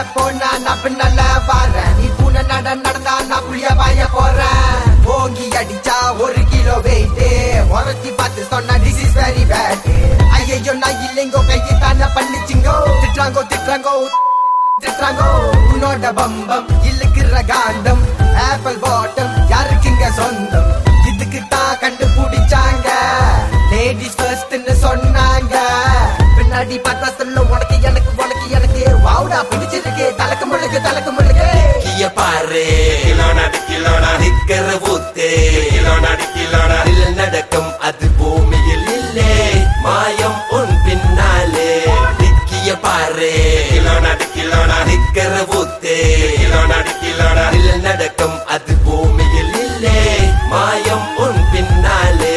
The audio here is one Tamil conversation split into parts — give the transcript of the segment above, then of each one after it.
போனா நான் பின்னால வரேன் நீ பூனை நட நடந்தா நான் புளிய பாய போறேன் ஓங்கி அடிச்சா ஒரு கிலோ வெயிட் உரத்தி பார்த்து சொன்னா திஸ் இஸ் வெரி பேட் ஐயோ நான் இல்லைங்கோ கையை தானே பண்ணிச்சிங்கோ திட்டுறாங்கோ திட்டுறாங்கோ திட்டுறாங்கோ உன்னோட பம்பம் இழுக்கிற காண்டம் ஆப்பிள் பாட்டம் யாருக்குங்க சொந்தம் இதுக்கு தான் கண்டுபிடிச்சாங்க லேடிஸ் ஃபர்ஸ்ட்னு சொன்னாங்க பின்னாடி பார்த்தா சொல்ல உனக்கு எனக்கு உனக்கு எனக்கு வாவுடா பிடிச்சிருக்கு தலக்கு முழுக்கு தலக்கு முழுக்கு கிய பாரு கிலோனா கிலோனா நிக்கிற ஊத்து கிலோனா கிலோனா இல்ல நடக்கும் அது பூமியில் இல்லே மாயம் உன் பின்னாலே நிக்கிய பாரு கிலோனா கிலோனா நிக்கிற ஊத்து கிலோனா கிலோனா இல்ல நடக்கும் அது பூமியில் இல்லே மாயம் உன் பின்னாலே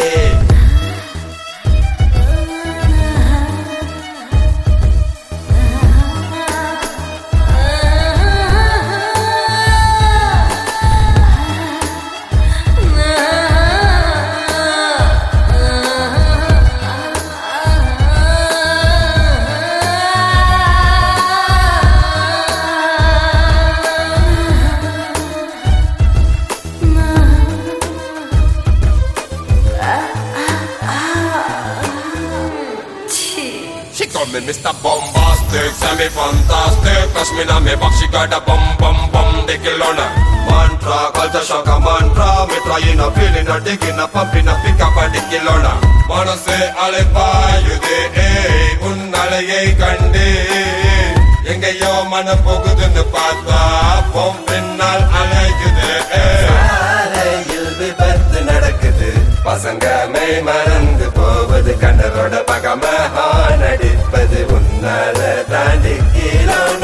She coming Mr. Bombastic, semi fantastic Touch me na me back, she got a bum bum bum The killona Mantra, culture shock a mantra Me trying a feeling a digging a pumping a pick up a the killona Wanna say அலைப்பாயுதே ஏய் உன் அலையை கண்டே எங்கேயோ மனம் போகுதுன்னு பார்த்தா பொம் பின்னால் அலைக்குது ஏய் சாலையில் விபத்து நடக்குது பசங்க மெய் மறந்து போவது கண்ணரோட பகம நடிப்பது உன்னால தாண்டி கீழே